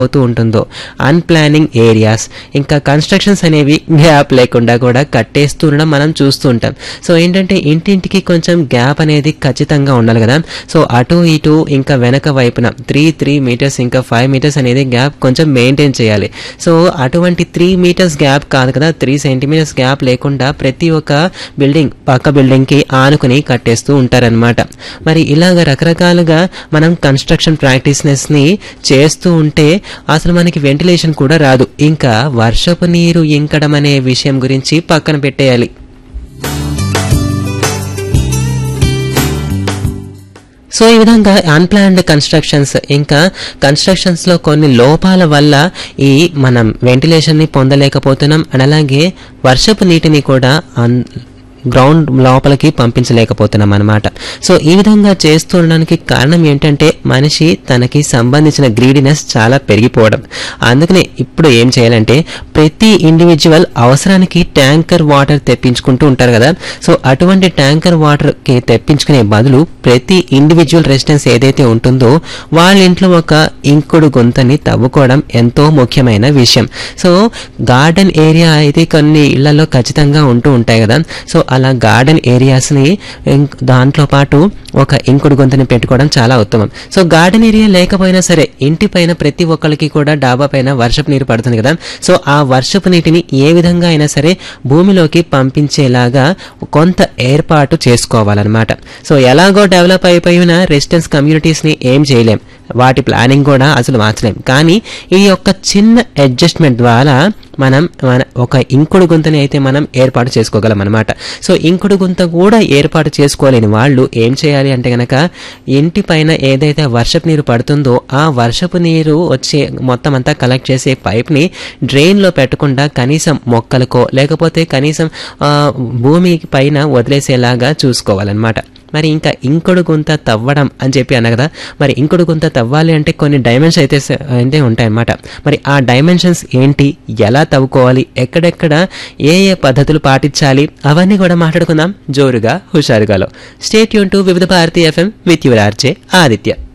అవుతూ ఉంటుందో unplanning areas ఇంకా కన్స్ట్రక్షన్స్ అనేవి గ్యాప్ లేకుండా కూడా కట్టేస్తూ ఉండడం మనం చూస్తూ ఉంటాం సో ఏంటంటే ఇంటింటికి కొంచెం గ్యాప్ అనేది ఖచ్చితంగా ఉండాలి కదా సో అటు ఇటు ఇంకా వెనక వైపున త్రీ త్రీ మీటర్స్ ఇంకా ఫైవ్ మీటర్స్ అనేది గ్యాప్ కొంచెం మెయింటైన్ చేయాలి సో అటువంటి త్రీ మీటర్స్ గ్యాప్ కాదు కదా త్రీ సెంటీమీటర్స్ గ్యాప్ లేకుండా ప్రతి ఒక్క బిల్డింగ్ పక్క బిల్డింగ్కి ఆనుకుని కట్టేస్తూ ఉంటారనమాట మరి ఇలాగ రకరకాలుగా మనం కన్స్ట్రక్షన్ ప్రాక్టీస్నెస్ని చేస్తూ ఉంటే అసలు మనకి వెంటిలేషన్ కూడా రాదు ఇంకా వర్షపు నీరు ఇంకడం అనే విషయం గురించి పక్కన పెట్టేయాలి సో ఈ విధంగా అన్ప్లాన్డ్ కన్స్ట్రక్షన్స్ ఇంకా కన్స్ట్రక్షన్స్ లో కొన్ని లోపాల వల్ల ఈ మనం వెంటిలేషన్ ని పొందలేకపోతున్నాం అండ్ అలాగే వర్షపు నీటిని కూడా అన్- గ్రౌండ్ లోపలికి పంపించలేకపోతున్నాం అనమాట సో ఈ విధంగా చేస్తూ ఉండడానికి కారణం ఏంటంటే మనిషి తనకి సంబంధించిన గ్రీడినెస్ చాలా పెరిగిపోవడం అందుకనే ఇప్పుడు ఏం చేయాలంటే ప్రతి ఇండివిజువల్ అవసరానికి ట్యాంకర్ వాటర్ తెప్పించుకుంటూ ఉంటారు కదా సో అటువంటి ట్యాంకర్ వాటర్ కి తెప్పించుకునే బదులు ప్రతి ఇండివిజువల్ రెసిడెన్స్ ఏదైతే ఉంటుందో వాళ్ళ ఇంట్లో ఒక ఇంకుడు గుంతని తవ్వుకోవడం ఎంతో ముఖ్యమైన విషయం సో గార్డెన్ ఏరియా అయితే కొన్ని ఇళ్లలో ఖచ్చితంగా ఉంటూ ఉంటాయి కదా సో అలా గార్డెన్ ఏరియాస్ని ఇంక్- దాంట్లో పాటు ఒక ఇంకుడు గుంతని పెట్టుకోవడం చాలా ఉత్తమం సో గార్డెన్ ఏరియా లేకపోయినా సరే ఇంటి పైన ప్రతి ఒక్కరికి కూడా డాబా పైన వర్షపు నీరు పడుతుంది కదా సో ఆ వర్షపు నీటిని ఏ విధంగా అయినా సరే భూమిలోకి పంపించేలాగా కొంత ఏర్పాటు చేసుకోవాలన్నమాట సో ఎలాగో డెవలప్ అయిపోయిన రెసిడెన్స్ కమ్యూనిటీస్ని ఏం చేయలేం వాటి ప్లానింగ్ కూడా అసలు మార్చలేం కానీ ఈ యొక్క చిన్న అడ్జస్ట్మెంట్ ద్వారా మనం మన ఒక ఇంకుడు గుంతని అయితే మనం ఏర్పాటు చేసుకోగలం అనమాట సో ఇంకుడు గుంత కూడా ఏర్పాటు చేసుకోలేని వాళ్ళు ఏం చేయాలి అంటే గనక ఇంటి పైన ఏదైతే వర్షపు నీరు పడుతుందో ఆ వర్షపు నీరు వచ్చే మొత్తం అంతా కలెక్ట్ చేసే పైప్ని డ్రైన్లో పెట్టకుండా కనీసం మొక్కలకో లేకపోతే కనీసం ఆ, భూమి పైన వదిలేసేలాగా చూసుకోవాలన్నమాట మరి ఇంకా ఇంకుడు గుంత తవ్వడం అని చెప్పి అన్న కదా మరి ఇంకుడు గుంత తవ్వాలి అంటే కొన్ని డైమెన్షన్స్ అయితే స- అయితే ఉంటాయన్నమాట మరి ఆ డైమెన్షన్స్ ఏంటి ఎలా తవ్వుకోవాలి ఎక్కడెక్కడ ఏ ఏ పద్ధతులు పాటించాలి అవన్నీ కూడా మాట్లాడుకుందాం జోరుగా హుషారుగాలో స్టేట్ యూన్ to Vividh Bharati FM with your RJ Aditya